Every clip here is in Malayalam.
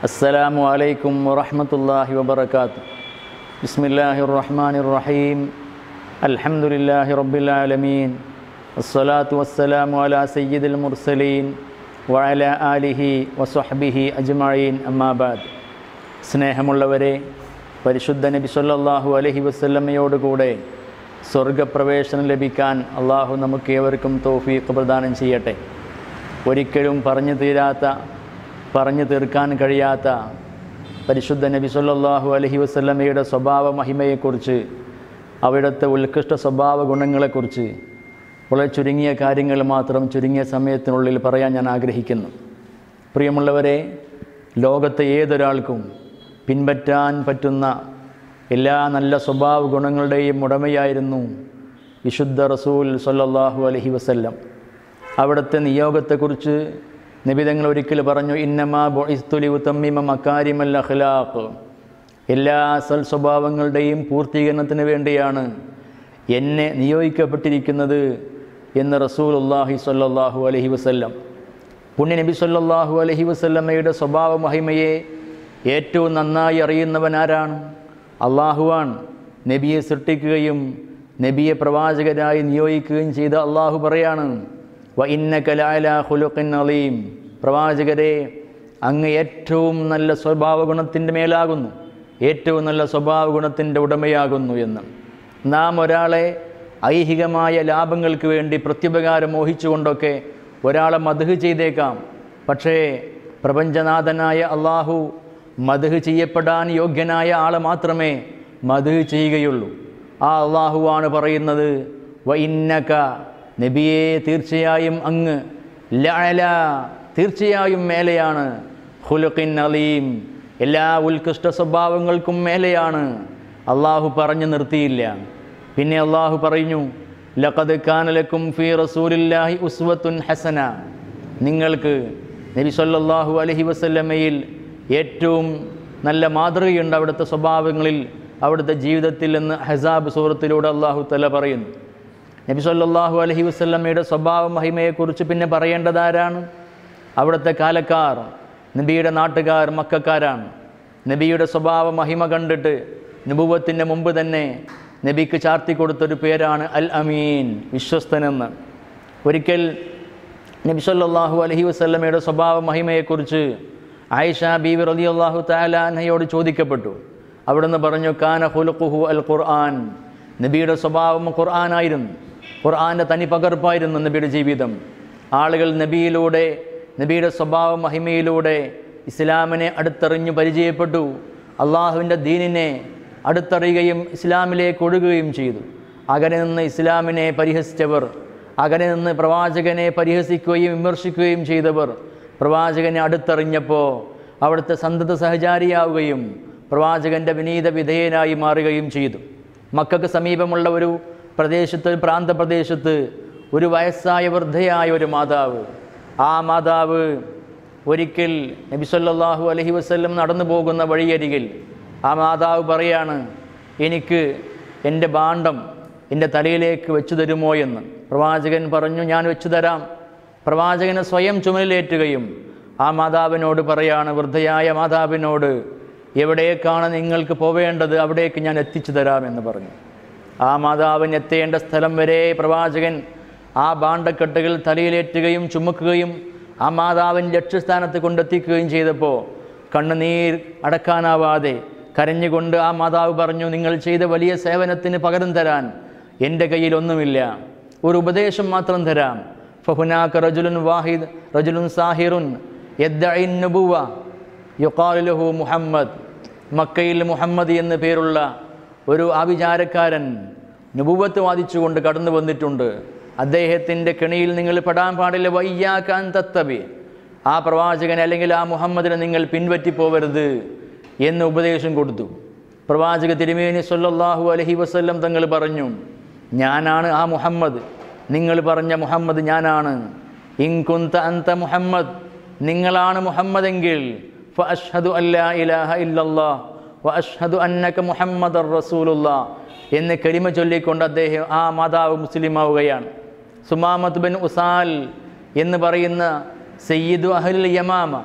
السلام عليكم ورحمة الله وبركاته بسم الله الرحمن الرحيم الحمد لله رب العالمين الصلاة والسلام على سيد المرسلين وعلى آله وصحبه أجمعين أما بعد സ്നേഹമുള്ളവരെ പരിശുദ്ധ നബി സല്ലല്ലാഹു അലൈഹി വസല്ലമയോട് കൂടെ സ്വർഗപ്രവേശനം ലഭിക്കാൻ അള്ളാഹു നമുക്ക് ഏവർക്കും തൗഫീഖ് പ്രദാനം ചെയ്യട്ടെ ഒരിക്കലും പറഞ്ഞു തീരാത്ത പറഞ്ഞു തീർക്കാൻ കഴിയാത്ത പരിശുദ്ധ നബി സല്ലല്ലാഹു അലൈഹി വസല്ലമയുടെ സ്വഭാവ മഹിമയെക്കുറിച്ച് അവിടുത്തെ ഉത്കൃഷ്ട സ്വഭാവ ഗുണങ്ങളെക്കുറിച്ച് വളരെ ചുരുങ്ങിയ കാര്യങ്ങൾ മാത്രം ചുരുങ്ങിയ സമയത്തിനുള്ളിൽ പറയാൻ ഞാൻ ആഗ്രഹിക്കുന്നു പ്രിയമുള്ളവരെ ലോകത്തെ ഏതൊരാൾക്കും പിൻപറ്റാൻ പറ്റുന്ന എല്ലാ നല്ല സ്വഭാവ ഗുണങ്ങളുടെയും ഉടമയായിരുന്നു വിശുദ്ധ റസൂൽ സല്ലല്ലാഹു അലൈഹി വസല്ലം അവിടുത്തെ നിയോഗത്തെക്കുറിച്ച് നിബിതങ്ങൾ ഒരിക്കൽ പറഞ്ഞു ഇന്നമാ ബൊഇസ്തുലി ഉത്തമ്മിമ മക്കാരിമൽ അഖ്ലാഖ് എല്ലാ സൽ സ്വഭാവങ്ങളുടെയും പൂർത്തീകരണത്തിന് വേണ്ടിയാണ് എന്നെ നിയോഗിക്കപ്പെട്ടിരിക്കുന്നത് എന്ന് റസൂൽ അള്ളാഹി സല്ലാഹു അലഹി വസല്ലം പുണ്യ നബി സല്ലാഹു അലഹി വസല്ലമ്മയുടെ സ്വഭാവ മഹിമയെ ഏറ്റവും നന്നായി അറിയുന്നവൻ ആരാണ് അള്ളാഹുവാൻ നബിയെ സൃഷ്ടിക്കുകയും നബിയെ പ്രവാചകരായി നിയോഗിക്കുകയും ചെയ്ത അള്ളാഹു പറയാണ് വ ഇന്ന കലാല ഹുലുഖിൻ അലീം പ്രവാചകരെ അങ്ങ് ഏറ്റവും നല്ല സ്വഭാവ ഗുണത്തിൻ്റെ മേലാകുന്നു ഏറ്റവും നല്ല സ്വഭാവ ഗുണത്തിൻ്റെ ഉടമയാകുന്നു എന്ന് നാം ഒരാളെ ഐഹികമായ ലാഭങ്ങൾക്ക് വേണ്ടി പ്രത്യുപകാരം മോഹിച്ചുകൊണ്ടൊക്കെ ഒരാളെ മധു ചെയ്തേക്കാം പക്ഷേ പ്രപഞ്ചനാഥനായ അള്ളാഹു മധു ചെയ്യപ്പെടാൻ യോഗ്യനായ ആളെ മാത്രമേ മധു ചെയ്യുകയുള്ളൂ ആ അള്ളാഹുവാണ് പറയുന്നത് വ ഇന്നക നബിയെ തീർച്ചയായും അങ്ങ് ലഅല തീർച്ചയായും മേലെയാണ് ഹുലുഖിൻ അലീം എല്ലാ ഉത്കൃഷ്ട സ്വഭാവങ്ങൾക്കും മേലെയാണ് അള്ളാഹു പറഞ്ഞു നിർത്തിയില്ല പിന്നെ അള്ളാഹു പറഞ്ഞു ലഖദ് കാനലക്കും ഫി റസൂലില്ലാഹി ഉസ്വത്തുൻ ഹസന നിങ്ങൾക്ക് നബി സല്ലല്ലാഹു അലൈഹി വസല്ലമയിൽ ഏറ്റവും നല്ല മാതൃകയുണ്ട് അവിടുത്തെ സ്വഭാവങ്ങളിൽ അവിടുത്തെ ജീവിതത്തിൽ എന്ന് ഹസാബ് സൂറത്തിലൂടെ അള്ളാഹു തല പറയുന്നു നബി സല്ലല്ലാഹു അലൈഹി വസല്ലമയുടെ സ്വഭാവ മഹിമയെക്കുറിച്ച് പിന്നെ പറയേണ്ടതാരാണ് അവിടുത്തെ കാലക്കാർ നബിയുടെ നാട്ടുകാർ മക്കാരാണ് നബിയുടെ സ്വഭാവ മഹിമ കണ്ടിട്ട് നുപൂവത്തിൻ്റെ മുമ്പ് തന്നെ നബിക്ക് ചാർത്തി കൊടുത്തൊരു പേരാണ് അൽ അമീൻ വിശ്വസ്തനെന്ന് ഒരിക്കൽ നബി സല്ലല്ലാഹു അലൈഹി വസല്ലമയുടെ സ്വഭാവ മഹിമയെക്കുറിച്ച് ആയിഷ ബീവി റളിയല്ലാഹു തആല അൻഹയോട് ചോദിക്കപ്പെട്ടു അവിടുന്ന് പറഞ്ഞു കാന ഹുലുഖുഹു അൽ ഖുർആൻ നബിയുടെ സ്വഭാവം ഖുർആനായിരുന്നു ഖുർആൻ്റെ തനി പകർപ്പായിരുന്നു നബിയുടെ ജീവിതം ആളുകൾ നബിയിലൂടെ നബിയുടെ സ്വഭാവ മഹിമയിലൂടെ ഇസ്ലാമിനെ അടുത്തറിഞ്ഞു പരിചയപ്പെട്ടു അള്ളാഹുവിൻ്റെ ദീനിനെ അടുത്തറിയുകയും ഇസ്ലാമിലേക്ക് ഒഴുകുകയും ചെയ്തു അകലെ നിന്ന് ഇസ്ലാമിനെ പരിഹസിച്ചവർ അകലെ നിന്ന് പ്രവാചകനെ പരിഹസിക്കുകയും വിമർശിക്കുകയും ചെയ്തവർ പ്രവാചകനെ അടുത്തറിഞ്ഞപ്പോൾ അവിടുത്തെ സന്തത സഹചാരിയാവുകയും പ്രവാചകൻ്റെ വിനീത വിധേയനായി മാറുകയും ചെയ്തു മക്കൾക്ക് സമീപമുള്ള ഒരു പ്രദേശത്ത് ഒരു പ്രാന്തപ്രദേശത്ത് ഒരു വയസ്സായ വൃദ്ധയായ ഒരു മാതാവ് ആ മാതാവ് ഒരിക്കൽ നബി സല്ലല്ലാഹു അലൈഹി വസല്ലം നടന്നു പോകുന്ന വഴിയരികിൽ ആ മാതാവ് പറയാണ് എനിക്ക് എൻ്റെ ഭാണ്ഡം എൻ്റെ തലയിലേക്ക് വെച്ചു തരുമോ എന്ന് പ്രവാചകൻ പറഞ്ഞു ഞാൻ വെച്ചു തരാം പ്രവാചകനെ സ്വയം ചുമലിലേറ്റുകയും ആ മാതാവിനോട് പറയാണ് വൃദ്ധയായ മാതാവിനോട് എവിടേക്കാണ് നിങ്ങൾക്ക് പോവേണ്ടത് അവിടേക്ക് ഞാൻ എത്തിച്ചു തരാമെന്ന് പറഞ്ഞു ആ മാതാവിന് എത്തേണ്ട സ്ഥലം വരെ പ്രവാചകൻ ആ ഭാണ്ഡക്കെട്ടുകൾ തലയിലേറ്റുകയും ചുമക്കുകയും ആ മാതാവിൻ ലക്ഷ്യസ്ഥാനത്ത് കൊണ്ടെത്തിക്കുകയും ചെയ്തപ്പോൾ കണ്ണുനീർ അടക്കാനാവാതെ കരഞ്ഞുകൊണ്ട് ആ മാതാവ് പറഞ്ഞു നിങ്ങൾ ചെയ്ത വലിയ സേവനത്തിന് പകരം തരാൻ എൻ്റെ കയ്യിൽ ഒന്നുമില്ല ഒരു ഉപദേശം മാത്രം തരാം ഫഹുനാക്ക റജുലുൻ വാഹിദ് റജുലുൻ സാഹിറുൻ യദ്ദഇൻ നുബുവ യുഖാലുലഹു മുഹമ്മദ് മക്കയിൽ മുഹമ്മദ് എന്ന് പേരുള്ള ഒരു ആവിചാരക്കാരൻ നുബുവത്ത് വാദിച്ചുകൊണ്ട് കടന്നു വന്നിട്ടുണ്ട് അദ്ദേഹത്തിൻ്റെ കെണിയിൽ നിങ്ങൾ പെടാൻ പാടില്ല വയ്യാക്കാൻ തത്തബി ആ പ്രവാചകൻ അല്ലെങ്കിൽ ആ മുഹമ്മദിനെ നിങ്ങൾ പിൻപറ്റിപ്പോവരുത് എന്ന് ഉപദേശം കൊടുത്തു പ്രവാചക തിരുമേനി സല്ലല്ലാഹു അലഹി വസല്ലം തങ്ങൾ പറഞ്ഞു ഞാനാണ് ആ മുഹമ്മദ് നിങ്ങൾ പറഞ്ഞ മുഹമ്മദ് ഞാനാണ് ഇൻകുന്ത അന്ത മുഹമ്മദ് നിങ്ങളാണ് മുഹമ്മദെങ്കിൽ ഫഅഷ്ഹദു അല്ലാ ഇലാഹ ഇല്ലല്ലാ വഅഷ്ഹദു അന്നക മുഹമ്മദ് റസൂലുള്ള എന്ന് കരിമ ചൊല്ലിക്കൊണ്ട് അദ്ദേഹം ആ മാതാവ് മുസ്ലിമാവുകയാണ് സുമാമത്ത് ബിൻ ഉസാൽ എന്ന് പറയുന്ന സയ്യിദു അഹ്ലുൽ യമാമ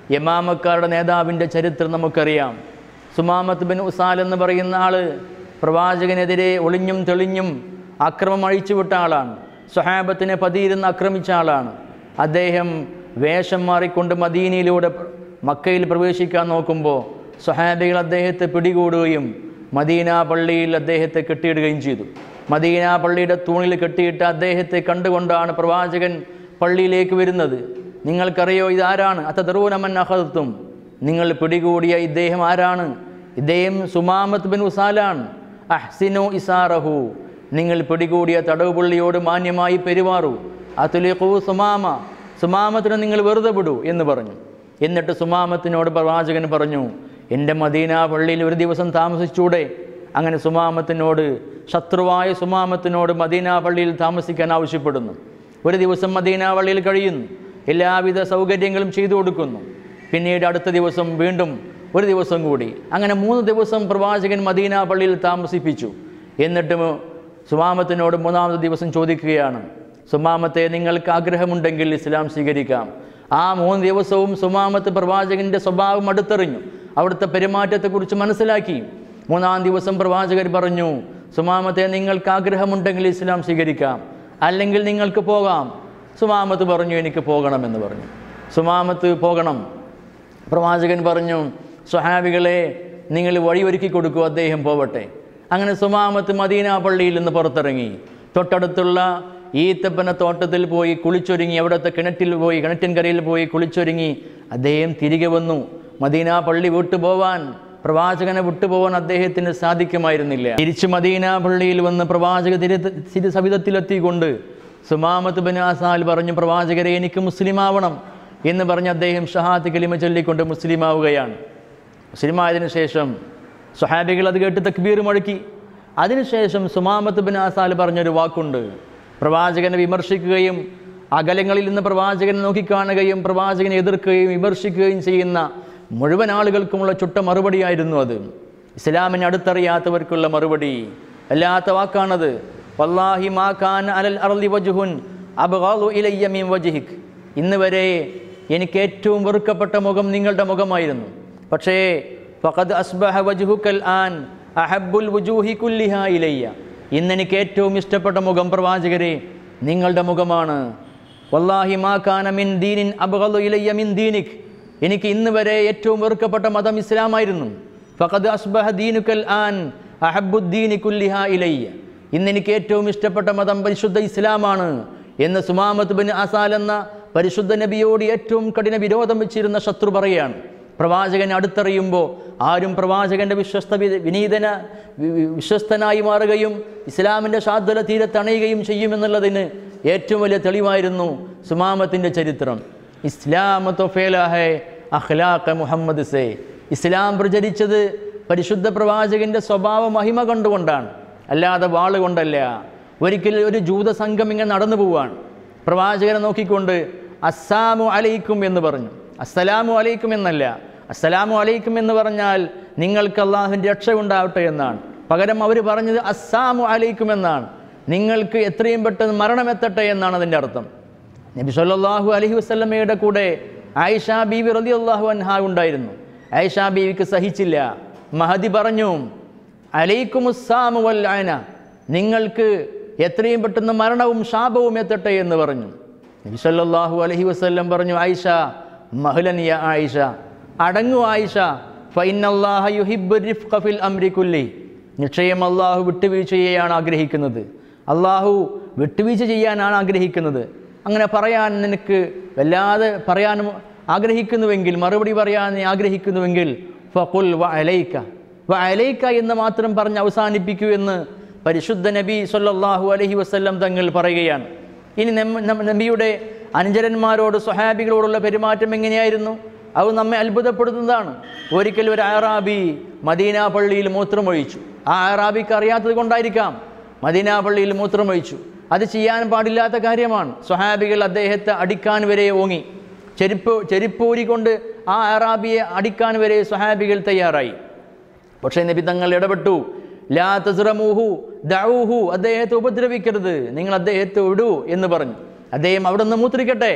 യമാമക്കാരുടെ നേതാവിൻ്റെ ചരിത്രം നമുക്കറിയാം സുമാമത്ത് ബിൻ ഉസാൽ എന്ന് പറയുന്ന ആള് പ്രവാചകനെതിരെ ഒളിഞ്ഞും തെളിഞ്ഞും അക്രമം അഴിച്ചുവിട്ട ആളാണ് സ്വഹാബത്തിനെ പതിയിരുന്ന് ആക്രമിച്ച ആളാണ് അദ്ദേഹം വേഷം മാറിക്കൊണ്ട് മദീനയിലൂടെ പ്ര- മക്കയിൽ പ്രവേശിക്കാൻ നോക്കുമ്പോൾ സ്വഹാബികൾ അദ്ദേഹത്തെ പിടികൂടുകയും മദീന പള്ളിയിൽ അദ്ദേഹത്തെ കെട്ടിയിടുകയും ചെയ്തു മദീന പള്ളിയുടെ തൂണിൽ കെട്ടിയിട്ട് അദ്ദേഹത്തെ കണ്ടുകൊണ്ടാണ് പ്രവാചകൻ പള്ളിയിലേക്ക് വരുന്നത് നിങ്ങൾക്കറിയോ ഇതാരാണ് അത്തദറൂനമൻ അഹത്തും നിങ്ങൾ പിടികൂടിയ ഇദ്ദേഹം ആരാണ് ഇദ്ദേഹം സുമാമത്ത് ബിൻ ഉസാലാണ് അഹ്സിനു ഇസാറഹു നിങ്ങൾ പിടികൂടിയ തടവുപുള്ളിയോട് മാന്യമായി പെരുമാറൂ അതുലിഖു സുമാമ സുമാമത്തിനെ നിങ്ങൾ വെറുതെ വിടൂ എന്ന് പറഞ്ഞു എന്നിട്ട് സുമാമത്തിനോട് പ്രവാചകൻ പറഞ്ഞു എൻ്റെ മദീന പള്ളിയിൽ ഒരു ദിവസം താമസിച്ചൂടെ അങ്ങനെ സുമാമത്തിനോട് ശത്രുവായ സുമാമത്തിനോട് മദീന പള്ളിയിൽ താമസിക്കാൻ ആവശ്യപ്പെടുന്നു ഒരു ദിവസം മദീന പള്ളിയിൽ കഴിയുന്നു എല്ലാവിധ സൗകര്യങ്ങളും ചെയ്തു കൊടുക്കുന്നു പിന്നീട് അടുത്ത ദിവസം വീണ്ടും ഒരു ദിവസം കൂടി അങ്ങനെ മൂന്ന് ദിവസം പ്രവാചകൻ മദീന പള്ളിയിൽ താമസിപ്പിച്ചു എന്നിട്ടും സുമാമത്തിനോട് മൂന്നാമത്തെ ദിവസം ചോദിക്കുകയാണ് സുമാമത്തെ നിങ്ങൾക്ക് ആഗ്രഹമുണ്ടെങ്കിൽ ഇസ്ലാം സ്വീകരിക്കാം ആ മൂന്ന് ദിവസവും സുമാമത്ത് പ്രവാചകന്റെ സ്വഭാവം അടുത്തെറിഞ്ഞു അവിടുത്തെ പെരുമാറ്റത്തെക്കുറിച്ച് മനസ്സിലാക്കി മൂന്നാം ദിവസം പ്രവാചകർ പറഞ്ഞു സുമാമത്തെ നിങ്ങൾക്ക് ആഗ്രഹമുണ്ടെങ്കിൽ ഇസ്ലാം സ്വീകരിക്കാം അല്ലെങ്കിൽ നിങ്ങൾക്ക് പോകാം സുമാമത്ത് പറഞ്ഞു എനിക്ക് പോകണമെന്ന് പറഞ്ഞു സുമാമത്ത് പോകണം പ്രവാചകൻ പറഞ്ഞു സ്വഹാബികളെ നിങ്ങൾ വഴിയൊരുക്കി കൊടുക്കൂ അദ്ദേഹം പോവട്ടെ അങ്ങനെ സുമാമത്ത് മദീന പള്ളിയിൽ നിന്ന് പുറത്തിറങ്ങി തൊട്ടടുത്തുള്ള ഈത്തപ്പന തോട്ടത്തിൽ പോയി കുളിച്ചൊരുങ്ങി അവിടുത്തെ കിണറ്റിൽ പോയി കിണറ്റിൻകരയിൽ പോയി കുളിച്ചൊരുങ്ങി അദ്ദേഹം തിരികെ വന്നു മദീന പള്ളി വിട്ടുപോവാൻ പ്രവാചകനെ വിട്ടുപോകാൻ അദ്ദേഹത്തിന് സാധിക്കുമായിരുന്നില്ല തിരിച്ച് മദീന പള്ളിയിൽ വന്ന് പ്രവാചക തിരു തിരു സവിധത്തിലെത്തിക്കൊണ്ട് സുമാമത്ത് ബിൻ ആസാൽ പറഞ്ഞു പ്രവാചകരെ എനിക്ക് മുസ്ലിമാവണം എന്ന് പറഞ്ഞ് അദ്ദേഹം ഷഹാത്ത് കലിമ ചൊല്ലിക്കൊണ്ട് മുസ്ലിമാവുകയാണ് മുസ്ലിമായതിനു ശേഷം സ്വഹാബികൾ അത് കേട്ട് തക്ബീർ മുഴക്കി അതിനുശേഷം സുമാമത്ത് ബിൻ ആസാൽ പറഞ്ഞൊരു വാക്കുണ്ട് പ്രവാചകനെ വിമർശിക്കുകയും അകലങ്ങളിൽ നിന്ന് പ്രവാചകനെ നോക്കിക്കാണുകയും പ്രവാചകനെ എതിർക്കുകയും വിമർശിക്കുകയും ചെയ്യുന്ന മുഴുവൻ ആളുകൾക്കുമുള്ള ചുട്ട മറുപടിയായിരുന്നു അത് ഇസ്ലാമിനെ അടുത്തറിയാത്തവർക്കുള്ള മറുപടി അല്ലാത്ത വാക്കാണത് വല്ലാഹി മാ ഖാൻ അലൽ അർലി വജുഹുൻ അബ്ഗാലു ഇലയ്യ മിൻ വജ്ഹിക് ഇന്ന് വരെ എനിക്ക് ഏറ്റവും വെറുക്കപ്പെട്ട മുഖം നിങ്ങളുടെ മുഖമായിരുന്നു പക്ഷേ ഫഖദ് അസ്ബഹ വജ്ഹുക്കൽ ആൻ അഹബ്ബുൽ വുജൂഹി കുല്ലിഹ ഇലയ്യ ഇന്ന് എനിക്ക് ഏറ്റവും ഇഷ്ടപ്പെട്ട മുഖം പ്രവാചകരെ നിങ്ങളുടെ മുഖമാണ് വല്ലാഹി മാ കാന മിൻ ദീനിൻ അബ്ഗലു ഇലയ്യ മിൻ ദീനിക് എനിക്ക് ഇന്ന് വരെ ഏറ്റവും വെറുക്കപ്പെട്ട മതം ഇസ്ലാമായിരുന്നു ഫഖദ് അസ്ബഹ ദീനുക്കൽ ആൻ അഹബ്ബുദ്ദീനി കുല്ലിഹ ഇലയ്യ ഇന്ന് എനിക്ക് ഏറ്റവും ഇഷ്ടപ്പെട്ട മതം പരിശുദ്ധ ഇസ്ലാമാണ് എന്ന് സുമാമത്ത് ബിൻ അസാൽ എന്ന പരിശുദ്ധ നബിയോട് ഏറ്റവും കഠിന വിരോധം വെച്ചിരുന്ന ശത്രു പറയുകയാണ് പ്രവാചകൻ അടുത്തറിയുമ്പോൾ ആരും പ്രവാചകന്റെ വിശ്വസ്ത വി- വിനീതന വി- വി- വിശ്വസ്തനായി മാറുകയും ഇസ്ലാമിൻ്റെ ശാദ്വല തീരത്തണയുകയും ചെയ്യുമെന്നുള്ളതിന് ഏറ്റവും വലിയ തെളിവായിരുന്നു സുമാമത്തിൻ്റെ ചരിത്രം ഇസ്ലാം തൊഫേലാഹെ അഖ്ലാഖ് മുഹമ്മദ് സേ ഇസ്ലാം പ്രചരിച്ചത് പരിശുദ്ധ പ്രവാചകന്റെ സ്വഭാവ മഹിമ കണ്ടുകൊണ്ടാണ് അല്ലാതെ വാളുകൊണ്ടല്ല ഒരിക്കൽ ഒരു ജൂത സംഘം ഇങ്ങനെ നടന്നു പോവാണ് പ്രവാചകനെ നോക്കിക്കൊണ്ട് അസ്സാമു അലൈക്കും എന്ന് പറഞ്ഞു അസ്സലാമു അലൈക്കും എന്നല്ല അസ്സലാമു അലൈക്കും എന്ന് പറഞ്ഞാൽ നിങ്ങൾക്ക് അള്ളാഹുവിൻ്റെ രക്ഷ ഉണ്ടാവട്ടെ എന്നാണ് പകരം അവർ പറഞ്ഞത് അസ്സാമു അലൈക്കും എന്നാണ് നിങ്ങൾക്ക് എത്രയും പെട്ടെന്ന് മരണമെത്തട്ടെ എന്നാണ് അതിൻ്റെ അർത്ഥം നബി സല്ലല്ലാഹു അലൈഹി വസല്ലമയുടെ കൂടെ ആയിഷ ബീവി റളിയല്ലാഹു അൻഹ ഉണ്ടായിരുന്നു ആയിഷ ബീവിക്ക് സഹിച്ചില്ല മഹദി പറഞ്ഞു അലൈക്കുമുസ്സാമു വൽ അന നിങ്ങൾക്ക് എത്രയും പെട്ടെന്ന് മരണവും ശാപവും എത്തട്ടെ എന്ന് പറഞ്ഞു നബി സല്ലല്ലാഹു അലൈഹി വസല്ലം പറഞ്ഞു ആയിഷ മഹ്ലൻ യ ആയിഷ അടങ്ങു ആയിഷ ഫൈനല്ലാഹ യുഹിബ്ബു റിഫ്ഖ ഫിൽ അംരി കുല്ലി നിശ്ചയം അള്ളാഹു വിട്ടുവീഴ്ചയെയാണ് ആഗ്രഹിക്കുന്നത് അള്ളാഹു വിട്ടുവീഴ്ച ചെയ്യാനാണ് ആഗ്രഹിക്കുന്നത് അങ്ങനെ പറയാൻ നിനക്ക് വല്ലാതെ പറയാൻ ആഗ്രഹിക്കുന്നുവെങ്കിൽ മറുപടി പറയാൻ നീ ആഗ്രഹിക്കുന്നുവെങ്കിൽ ഫഖുൽ വ അലൈക്ക വ അലൈക്ക എന്ന് മാത്രം പറഞ്ഞ് അവസാനിപ്പിക്കൂ എന്ന് പരിശുദ്ധ നബി സല്ലല്ലാഹു അലൈഹി വസല്ലം തങ്ങൾ പറയുകയാണ് ഇനി നമ്മ- നമ്മ- നബിയുടെ അനുചരന്മാരോട് സ്വഹാബികളോടുള്ള പെരുമാറ്റം എങ്ങനെയായിരുന്നു അത് നമ്മെ അത്ഭുതപ്പെടുത്തുന്നതാണ് ഒരിക്കൽ ഒരു അറാബി മദീന പള്ളിയിൽ മൂത്രമൊഴിച്ചു ആ അറാബിക്ക് അറിയാത്തത് കൊണ്ടായിരിക്കാം മദീന പള്ളിയിൽ മൂത്രമൊഴിച്ചു അത് ചെയ്യാൻ പാടില്ലാത്ത കാര്യമാണ് സ്വഹാബികൾ അദ്ദേഹത്തെ അടിക്കാൻ വരെ ഓങ്ങി ചെരുപ്പ് ചെരുപ്പൂരി കൊണ്ട് ആ അറാബിയെ അടിക്കാൻ വരെ സ്വഹാബികൾ തയ്യാറായി പക്ഷേ നബി തങ്ങൾ ഇടപെട്ടു ലാ തസ്റമൂഹു ദഊഹു അദ്ദേഹത്തെ ഉപദ്രവിക്കരുത് നിങ്ങൾ അദ്ദേഹത്തെ വിടൂ എന്ന് പറഞ്ഞു അദ്ദേഹം അവിടെ നിന്ന് മൂത്രിക്കട്ടെ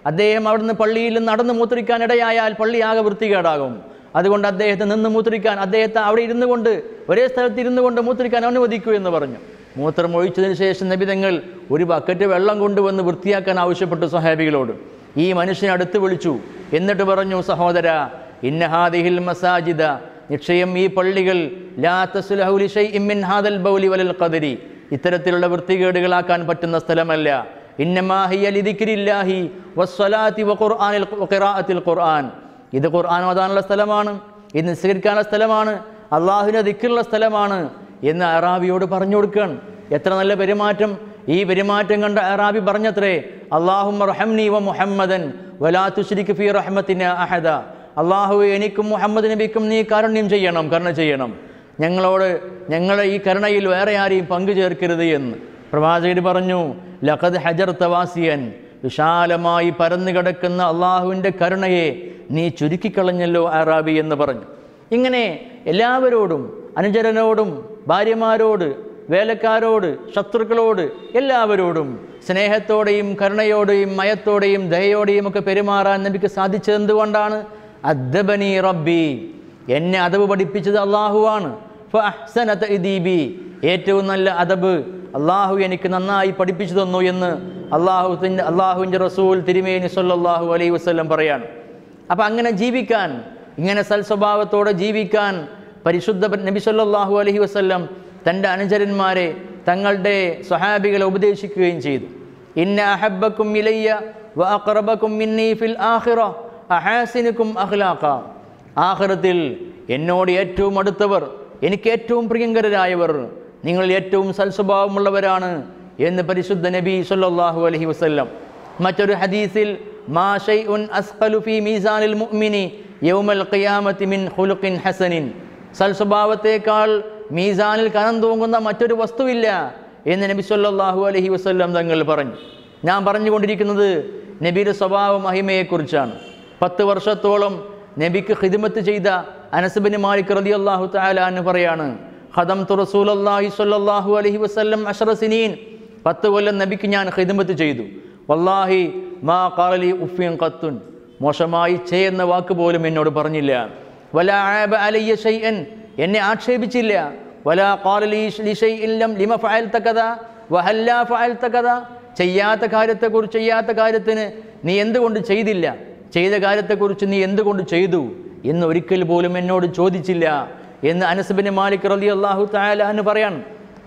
അദ്ദേഹം അവിടുന്ന് പള്ളിയിൽ നടന്ന് മൂത്രിക്കാൻ ഇടയായാൽ പള്ളി ആകെ വൃത്തികേടാകും അതുകൊണ്ട് അദ്ദേഹത്തെ നിന്ന് മൂത്രിക്കാൻ അദ്ദേഹത്തെ അവിടെ ഇരുന്നു കൊണ്ട് ഒരേ സ്ഥലത്ത് ഇരുന്നു കൊണ്ട് മൂത്രിക്കാൻ അനുവദിക്കൂ എന്ന് പറഞ്ഞു മൂത്രം ഒഴിച്ചതിന് ശേഷം നബിതങ്ങൾ ഒരു ബക്കറ്റ് വെള്ളം കൊണ്ടുവന്ന് വൃത്തിയാക്കാൻ ആവശ്യപ്പെട്ടു സഹാബികളോട് ഈ മനുഷ്യനെ അടുത്ത് വിളിച്ചു എന്നിട്ട് പറഞ്ഞു സഹോദര ഇന്നഹാദിഹിൽ മസാജിദ നിശ്ചയം ഈ പള്ളികൾ ലാ തസ്ലഹു ലിശൈഇൻ മിൻ ഹാദൽ ബൗലി വലൽ ഖദരി ഇത്തരത്തിലുള്ള വൃത്തികേടുകളാക്കാൻ പറ്റുന്ന സ്ഥലമല്ല ഇന്നമാ ഹിയ ലിദിക്രില്ലാഹി വസ്സലാത്തി വഖുർആനിൽ വഖിറാഅത്തിൽ ഖുർആൻ ഇത് ഖുർആൻ ഓതാനുള്ള സ്ഥലമാണ് ഇത് നിസ്കരിക്കാനുള്ള സ്ഥലമാണ് അള്ളാഹുവിനെ ദിക്കറുള്ള സ്ഥലമാണ് എന്ന് അറാബിയോട് പറഞ്ഞു കൊടുക്കുകയാണ് എത്ര നല്ല പെരുമാറ്റം ഈ പെരുമാറ്റം കണ്ട അറാബി പറഞ്ഞത്രേ അള്ളാഹും റഹംനി വ മുഹമ്മദൻ വലാ തുശ്രിക്ക് ഫി റഹ്മത്തിന് അഹദ അള്ളാഹു എനിക്കും മുഹമ്മദ് നബിക്കും നീ കാരുണ്യം ചെയ്യണം കരുണ ചെയ്യണം ഞങ്ങളോട് ഞങ്ങളെ ഈ കരുണയിൽ വേറെ ആരെയും പങ്കു ചേർക്കരുത് എന്ന് പ്രവാചകർ പറഞ്ഞു ലഖദ് ഹജർ തവാസിയൻ വിശാലമായി പരന്നു കിടക്കുന്ന അള്ളാഹുവിൻ്റെ കരുണയെ നീ ചുരുക്കിക്കളഞ്ഞല്ലോ അറാബി എന്ന് പറഞ്ഞു ഇങ്ങനെ എല്ലാവരോടും അനുചരനോടും ഭാര്യമാരോട് വേലക്കാരോട് ശത്രുക്കളോട് എല്ലാവരോടും സ്നേഹത്തോടെയും കരുണയോടെയും മയത്തോടെയും ദയയോടെയും ഒക്കെ പെരുമാറാൻ നബിക്ക് സാധിച്ചത് എന്തുകൊണ്ടാണ് അദ്ദബനി റബ്ബി എന്നെ അതവ് പഠിപ്പിച്ചത് അള്ളാഹുവാണ് ഫഅഹ്സന തഅദീബി. ഏറ്റവും നല്ല അതബ് അള്ളാഹു എനിക്ക് നന്നായി പഠിപ്പിച്ചു തന്നു എന്ന് അള്ളാഹു അള്ളാഹുവിൻ്റെ റസൂൽ തിരുമേനി സല്ലല്ലാഹു അലൈഹി വസല്ലം പറയാണ് അപ്പം അങ്ങനെ ജീവിക്കാൻ ഇങ്ങനെ സൽസ്വഭാവത്തോടെ ജീവിക്കാൻ പരിശുദ്ധ നബി സല്ലല്ലാഹു അലൈഹി വസല്ലം തൻ്റെ അനുചരന്മാരെ തങ്ങളുടെ സ്വഹാബികളെ ഉപദേശിക്കുകയും ചെയ്തു ഇന്ന അഹബ്ബക്കും ഇലയ്യ വ അഖറബക്കും മിന്നി ഫിൽ ആഖിറ അഹാസിനുക്കും അഖ്ലാഖ ആഖിറത്തിൽ എന്നോട് ഏറ്റവും അടുത്തവർ എനിക്ക് ഏറ്റവും പ്രിയങ്കരരായവർ നിങ്ങൾ ഏറ്റവും സൽസ്വഭാവമുള്ളവരാണ് എന്ന് പരിശുദ്ധ നബി സല്ലല്ലാഹു അലൈഹി വസല്ലം മറ്റൊരു ഹദീസിൽ മാ ഷൈഉൻ അസ്ഖലു ഫീ മീസാനിൽ മുഅ്മിനി യൗമൽ ഖിയാമത്തി മിൻ ഖുലുഖിൻ ഹസനിൻ സൽസ്വഭാവത്തേക്കാൾ മീസാനിൽ കനം തൂങ്ങുന്ന മറ്റൊരു വസ്തുവില്ല എന്ന് നബി സല്ലല്ലാഹു അലൈഹി വസല്ലം തങ്ങൾ പറഞ്ഞു ഞാൻ പറഞ്ഞുകൊണ്ടിരിക്കുന്നത് നബിയുടെ സ്വഭാവ മഹിമയെക്കുറിച്ചാണ് പത്ത് വർഷത്തോളം നബിക്ക് ഖിദ്മത്ത് ചെയ്ത അനസബിന് മാലിക് റളിയല്ലാഹു തആല എന്ന് പറയാണ് ഖദം തു റസൂലല്ലാഹി സ്വല്ലല്ലാഹു അലൈഹി വസല്ലം അഷ്റ സിനീൻ പത്ത് കൊല്ലം നബിക്ക് ഞാൻ ഖിദ്മത്ത് ചെയ്തു വല്ലാഹി മാ ഖാലി ഉഫിൻ ഖത്തുൻ മോശമായി ചേ എന്ന വാക്ക് പോലും എന്നോട് പറഞ്ഞില്ല വലാ ആബ അലയ്യ ഷൈഅൻ എന്നെ ആക്ഷേപിച്ചില്ല വലാ ഖാലി ലിഷൈഇൻ ലം ലിമ ഫഅൽത കദാ വഹല്ലാ ഫഅൽത കദാ ചെയ്യാത്ത കാര്യത്തെക്കുറിച്ച് ചെയ്യാത്ത കാര്യത്തിന് നീ എന്തുകൊണ്ട് ചെയ്തില്ല ചെയ്ത കാര്യത്തെക്കുറിച്ച് നീ എന്തുകൊണ്ട് ചെയ്തു എന്ന് ഒരിക്കൽ പോലും എന്നോട് ചോദിച്ചില്ല എന്ന് അനസബിന് മാലിക് റലി അള്ളാഹു താല എന്ന് പറയാണ്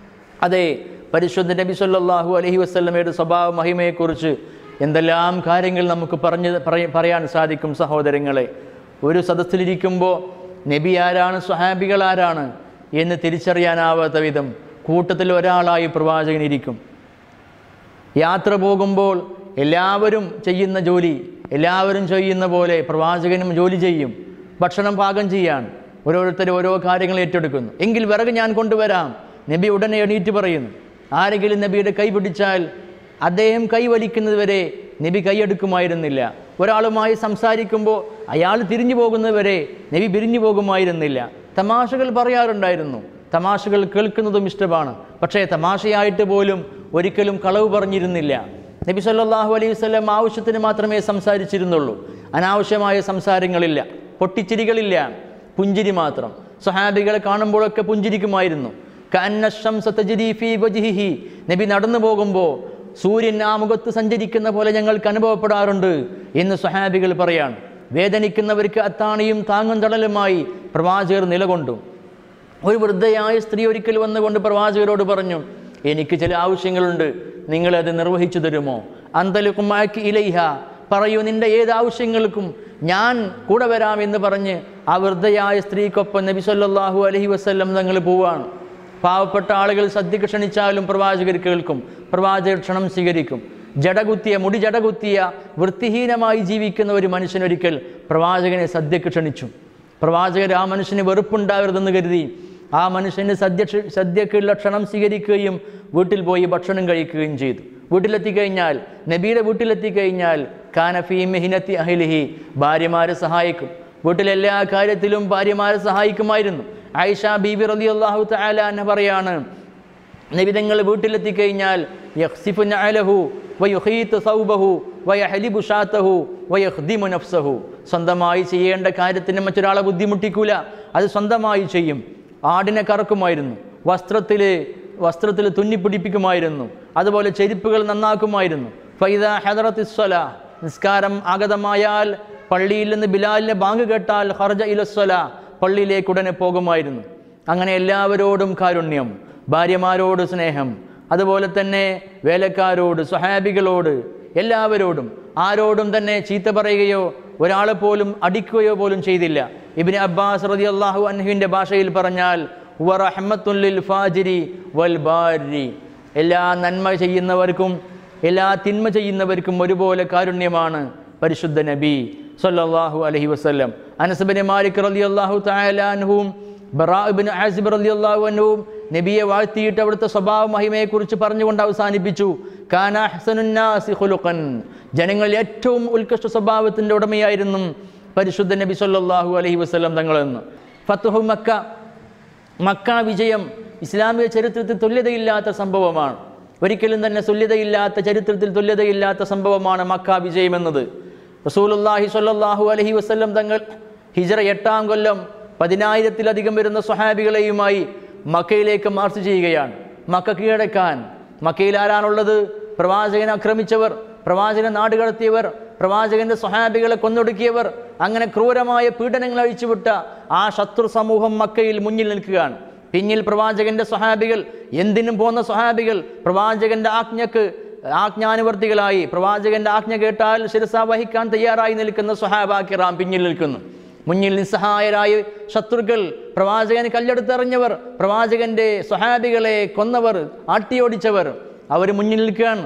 അതെ പരിശുദ്ധ നബി സല്ലല്ലാഹു അലൈഹി വസല്ലമയുടെ സ്വഭാവ മഹിമയെക്കുറിച്ച് എന്തെല്ലാം കാര്യങ്ങൾ നമുക്ക് പറഞ്ഞ് പറയ- പറയാൻ സാധിക്കും സഹോദരങ്ങളെ ഒരു സദസ്സിലിരിക്കുമ്പോൾ നബി ആരാണ് സ്വഹാബികൾ ആരാണ് എന്ന് തിരിച്ചറിയാനാവാത്ത വിധം കൂട്ടത്തിൽ ഒരാളായി പ്രവാചകൻ ഇരിക്കും യാത്ര പോകുമ്പോൾ എല്ലാവരും ചെയ്യുന്ന ജോലി എല്ലാവരും ചെയ്യുന്ന പോലെ പ്രവാചകനും ജോലി ചെയ്യും ഭക്ഷണം പാകം ചെയ്യാൻ ഓരോരുത്തർ ഓരോ കാര്യങ്ങൾ ഏറ്റെടുക്കുന്നു എങ്കിൽ വിറക് ഞാൻ കൊണ്ടുവരാം നബി ഉടനെ എണീറ്റ് പറയുന്നു ആരെങ്കിലും നബിയുടെ കൈ പിടിച്ചാൽ അദ്ദേഹം കൈ വലിക്കുന്നത് വരെ നബി കൈയെടുക്കുമായിരുന്നില്ല ഒരാളുമായി സംസാരിക്കുമ്പോൾ അയാൾ തിരിഞ്ഞു പോകുന്നതുവരെ നബി പിരിഞ്ഞു പോകുമായിരുന്നില്ല തമാശകൾ പറയാറുണ്ടായിരുന്നു തമാശകൾ കേൾക്കുന്നതും ഇഷ്ടമാണ് പക്ഷേ തമാശയായിട്ട് പോലും ഒരിക്കലും കളവ് പറഞ്ഞിരുന്നില്ല നബി സല്ലല്ലാഹു അലൈഹി വസല്ലം ആവശ്യത്തിന് മാത്രമേ സംസാരിച്ചിരുന്നുള്ളൂ അനാവശ്യമായ സംസാരങ്ങളില്ല പൊട്ടിച്ചിരികളില്ല പുഞ്ചിരി മാത്രം സഹാബികളെ കാണുമ്പോഴൊക്കെ പുഞ്ചിരിക്കുമായിരുന്നു കഅന്ന ശംസ തജ്രി ഫീ വജ്ഹിഹി. നബി നടന്നു പോകുമ്പോൾ സൂര്യൻ ആ മുഖത്ത് സഞ്ചരിക്കുന്ന പോലെ ഞങ്ങൾക്ക് അനുഭവപ്പെടാറുണ്ട് എന്ന് സഹാബികൾ പറയാണ് വേദനിക്കുന്നവർക്ക് അത്താണിയും താങ്ങും തടലുമായി പ്രവാചകർ നിലകൊണ്ടു ഒരു വൃദ്ധയായ സ്ത്രീ ഒരിക്കൽ വന്നുകൊണ്ട് പ്രവാചകരോട് പറഞ്ഞു എനിക്ക് ചില ആവശ്യങ്ങളുണ്ട് നിങ്ങളത് നിർവഹിച്ചു തരുമോ അന്തലുക്കുമാക്കി ഇലൈഹ പറയൂ നിന്റെ ഏത് ആവശ്യങ്ങൾക്കും ഞാൻ കൂടെ വരാം എന്ന് പറഞ്ഞ് ആ വൃദ്ധയായ സ്ത്രീക്കൊപ്പം നബി സല്ലല്ലാഹു അലൈഹി വസല്ലം തങ്ങൾ പോവാണ് പാവപ്പെട്ട ആളുകൾ സദ്യക്ക് ക്ഷണിച്ചാലും പ്രവാചകർ കേൾക്കും പ്രവാചകർ ക്ഷണം സ്വീകരിക്കും ജടകുത്തിയ മുടി ജടകുത്തിയ വൃത്തിഹീനമായി ജീവിക്കുന്ന ഒരു മനുഷ്യനൊരിക്കൽ പ്രവാചകനെ സദ്യക്ക് ക്ഷണിച്ചു പ്രവാചകർ ആ മനുഷ്യന് വെറുപ്പുണ്ടാകരുതെന്ന് കരുതി ആ മനുഷ്യന് സദ്യ ക്ഷ- സദ്യക്കുള്ള ക്ഷണം സ്വീകരിക്കുകയും വീട്ടിൽ പോയി ഭക്ഷണം കഴിക്കുകയും ചെയ്തു വീട്ടിലെത്തിക്കഴിഞ്ഞാൽ നബിയുടെ വീട്ടിലെത്തിക്കഴിഞ്ഞാൽ കാനഫി മെഹിനത്തി അഹിലിഹി ഭാര്യമാരെ സഹായിക്കും വീട്ടിലെല്ലാ കാര്യത്തിലും ഭാര്യമാരെ സഹായിക്കുമായിരുന്നു ആയിഷ ബീബി റലി അള്ളാഹു തആല എന്ന് പറയാണ് നബി തങ്ങൾ വീട്ടിലെത്തിക്കഴിഞ്ഞാൽ യഖ്സിഫു നഅലഹു വയുഖീതു സൗബഹു വയഹലിബു ഷാത്തഹു വയഹ്ദിമു നഫ്സഹു സ്വന്തമായി ചെയ്യേണ്ട കാര്യത്തിന് മറ്റൊരാളെ ബുദ്ധിമുട്ടിക്കൂല അത് സ്വന്തമായി ചെയ്യും ആടിനെ കറക്കുമായിരുന്നു വസ്ത്രത്തിൽ വസ്ത്രത്തിൽ തുന്നിപ്പിടിപ്പിക്കുമായിരുന്നു അതുപോലെ ചെരുപ്പുകൾ നന്നാക്കുമായിരുന്നു ഫൈദ ഹദറത്തിസ്വല നിസ്കാരം ആഗതമായാൽ പള്ളിയിൽ നിന്ന് ബിലാലിനെ ബാങ്ക് കേട്ടാൽ ഹർജ ഇലസ്വല പള്ളിയിലേക്ക് ഉടനെ പോകുമായിരുന്നു അങ്ങനെ എല്ലാവരോടും കാരുണ്യം ഭാര്യമാരോട് സ്നേഹം അതുപോലെ തന്നെ വേലക്കാരോട് സ്വഹാബികളോട് എല്ലാവരോടും ആരോടും തന്നെ ചീത്ത പറയുകയോ ഒരാളെ പോലും അടിക്കുകയോ പോലും ചെയ്തില്ല ഇബിന് അബ്ബാസ് റതി അള്ളാഹു അൻഹുവിൻ്റെ ഭാഷയിൽ പറഞ്ഞാൽ വറഹമ്മത്തുല്ലിൽ ഫാജിരി വൽ ബാരി എല്ലാ നന്മ ചെയ്യുന്നവർക്കും എല്ലാ തിന്മ ചെയ്യുന്നവർക്കും ഒരുപോലെ കാരുണ്യമാണ് പരിശുദ്ധ നബി സല്ലല്ലാഹു അലൈഹി വസല്ലം അനസബിന് മാലിക് റളിയല്ലാഹു തആല അൻഹുവും ബറാഇബിൻ ആസിബ് റളിയല്ലാഹു അൻഹുവും നബിയെ വാഴ്ത്തിയിട്ട് അവിടുത്തെ സ്വഭാവ മഹിമയെക്കുറിച്ച് പറഞ്ഞുകൊണ്ട് അവസാനിപ്പിച്ചു കാന അഹ്സനുന്നാസി ഖുലുഖൻ ജനങ്ങളിൽ ഏറ്റവും ഉത്കൃഷ്ട സ്വഭാവത്തിൻ്റെ ഉടമയായിരുന്നു പരിശുദ്ധ നബി സല്ലല്ലാഹു അലൈഹി വസല്ലം തങ്ങളെന്ന് ഫത്തുഹു മക്ക മക്ക വിജയം ഇസ്ലാമിക ചരിത്രത്തിൽ തുല്യതയില്ലാത്ത സംഭവമാണ് ഒരിക്കലും തന്നെ തുല്യതയില്ലാത്ത ചരിത്രത്തിൽ തുല്യതയില്ലാത്ത സംഭവമാണ് മക്ക വിജയം എന്നത് റസൂലുള്ളാഹി സ്വല്ലല്ലാഹു അലൈഹി വസല്ലം തങ്ങൾ ഹിജറ എട്ടാം കൊല്ലം പതിനായിരത്തിലധികം വരുന്ന സ്വഹാബികളെയുമായി മക്കയിലേക്ക് മാർച്ച് ചെയ്യുകയാണ് മക്ക കീഴടക്കാൻ മക്കയിൽ ആരാണുള്ളത് പ്രവാചകനെ ആക്രമിച്ചവർ പ്രവാചകനെ നാടുകടത്തിയവർ പ്രവാചകന്റെ സ്വഹാബികളെ കൊന്നൊടുക്കിയവർ അങ്ങനെ ക്രൂരമായ പീഡനങ്ങൾ അഴിച്ചുവിട്ട ആ ശത്രു സമൂഹം മക്കയിൽ മുന്നിൽ നിൽക്കുകയാണ് പിന്നിൽ പ്രവാചകന്റെ സ്വഹാബികൾ എന്തിനും പോന്ന സ്വഹാബികൾ പ്രവാചകന്റെ ആജ്ഞക്ക് ആജ്ഞാനുവർത്തികളായി പ്രവാചകന്റെ ആജ്ഞ കേട്ടാൽ ശിരസ വഹിക്കാൻ തയ്യാറായി നിൽക്കുന്ന സ്വഹാബാക്കിറാം പിന്നിൽ നിൽക്കുന്നു മുന്നിൽ നിസ്സഹായരായ ശത്രുക്കൾ പ്രവാചകന് കല്ലെടുത്തെറിഞ്ഞവർ പ്രവാചകന്റെ സ്വഹാബികളെ കൊന്നവർ ആട്ടിയോടിച്ചവർ അവർ മുന്നിൽ നിൽക്കുകയാണ്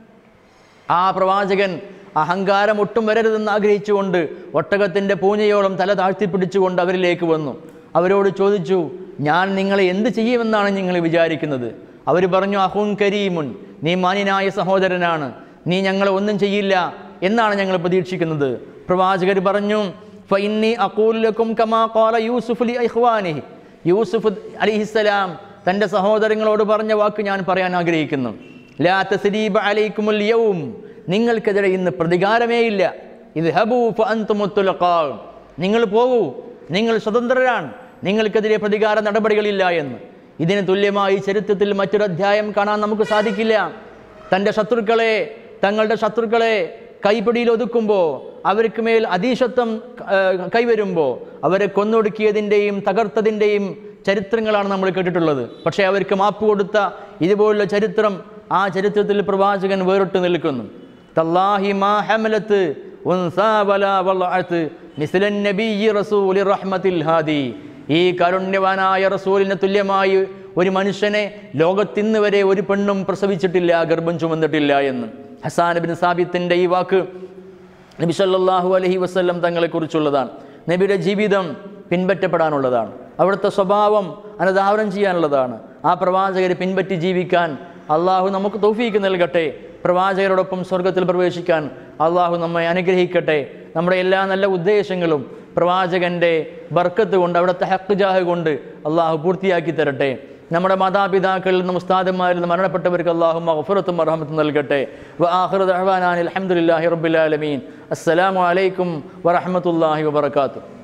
ആ പ്രവാചകൻ അഹങ്കാരം ഒട്ടും വരരുതെന്ന് ആഗ്രഹിച്ചുകൊണ്ട് ഒട്ടകത്തിൻ്റെ പൂഞ്ഞയോളം തല താഴ്ത്തിപ്പിടിച്ചുകൊണ്ട് അവരിലേക്ക് വന്നു അവരോട് ചോദിച്ചു ഞാൻ നിങ്ങളെ എന്ത് ചെയ്യുമെന്നാണ് നിങ്ങൾ വിചാരിക്കുന്നത് അവർ പറഞ്ഞു അഹുൻ കരീമുൻ നീ മാന്യനായ സഹോദരനാണ് നീ ഞങ്ങളെ ഒന്നും ചെയ്യില്ല എന്നാണ് ഞങ്ങൾ പ്രതീക്ഷിക്കുന്നത് പ്രവാചകർ പറഞ്ഞു ഫൈന്നി അക്കൂലക്കും കമാ ഖാല യൂസുഫ് ലി ഇഖ്വാനിഹി യൂസുഫ് അലിഹിസ്സലാം തൻ്റെ സഹോദരങ്ങളോട് പറഞ്ഞ വാക്ക് ഞാൻ പറയാൻ ആഗ്രഹിക്കുന്നു ലാ തസ്രീബ അലൈക്കുമുൽ യൗം നിങ്ങൾക്കെതിരെ ഇന്ന് പ്രതികാരമേ ഇല്ല ഇത് ഹബൂ ഫഅൻതുമുത്തുലഖാ നിങ്ങൾ പോകൂ നിങ്ങൾ സ്വതന്ത്രരാണ് നിങ്ങൾക്കെതിരെ പ്രതികാര നടപടികളില്ല എന്ന് ഇതിന് തുല്യമായി ചരിത്രത്തിൽ മറ്റൊരു അധ്യായം കാണാൻ നമുക്ക് സാധിക്കില്ല തൻ്റെ ശത്രുക്കളെ തങ്ങളുടെ ശത്രുക്കളെ കൈപ്പിടിയിൽ ഒതുക്കുമ്പോൾ അവർക്ക് മേൽ അതീശത്വം ഏഹ്, കൈവരുമ്പോൾ അവരെ കൊന്നൊടുക്കിയതിൻ്റെയും തകർത്തതിൻ്റെയും ചരിത്രങ്ങളാണ് നമ്മൾ കേട്ടിട്ടുള്ളത് പക്ഷേ അവർക്ക് മാപ്പ് കൊടുത്ത ഇതുപോലുള്ള ചരിത്രം ആ ചരിത്രത്തിൽ പ്രവാചകൻ വേറിട്ട് നിൽക്കുന്നു തല്ലാഹി മാ ഹമലത്ത് ഉൻസാ വലാ വളഅത്ത് മിസ്ലൻ നബിയ്യി റസൂലി റഹ്മത്തിൽ ഹാദി ഈ കാരുണ്യവാനായ റസൂലിന് തുല്യമായി ഒരു മനുഷ്യനെ ലോകത്തിന്ന് വരെ ഒരു പെണ്ണും പ്രസവിച്ചിട്ടില്ല ഗർഭം ചുമന്നിട്ടില്ല എന്ന് ഹസാൻ ബിൻ സാബിത്തിൻ്റെ ഈ വാക്ക് നബി സല്ലല്ലാഹു അലൈഹി വസല്ലം തങ്ങളെക്കുറിച്ചുള്ളതാണ് നബിയുടെ ജീവിതം പിൻപറ്റപ്പെടാനുള്ളതാണ് അവിടുത്തെ സ്വഭാവം അനുധാവനം ചെയ്യാനുള്ളതാണ് ആ പ്രവാചകരെ പിൻപറ്റി ജീവിക്കാൻ അള്ളാഹു നമുക്ക് തൗഫീക്ക് നൽകട്ടെ പ്രവാചകരോടൊപ്പം സ്വർഗത്തിൽ പ്രവേശിക്കാൻ അള്ളാഹു നമ്മെ അനുഗ്രഹിക്കട്ടെ നമ്മുടെ എല്ലാ നല്ല ഉദ്ദേശങ്ങളും പ്രവാചകൻ്റെ ബർക്കത്ത് കൊണ്ട് അവിടുത്തെ ഹക്ക് ജാഹ് കൊണ്ട് അള്ളാഹു പൂർത്തിയാക്കി തരട്ടെ നമ്മുടെ മാതാപിതാക്കളിൽ നിന്നും ഉസ്താദന്മാരിൽ നിന്ന് മരണപ്പെട്ടവർക്ക് അള്ളാഹു മഹഫുറത്തും അർഹമത്തും നൽകട്ടെ വആഖിറു ദഅ്വാനാ അനിൽ ഹംദുലില്ലാഹി റബ്ബിൽ ആലമീൻ അസ്സലാമു അലൈക്കും വറഹ്മത്തുള്ളാഹി വബറകാതുഹു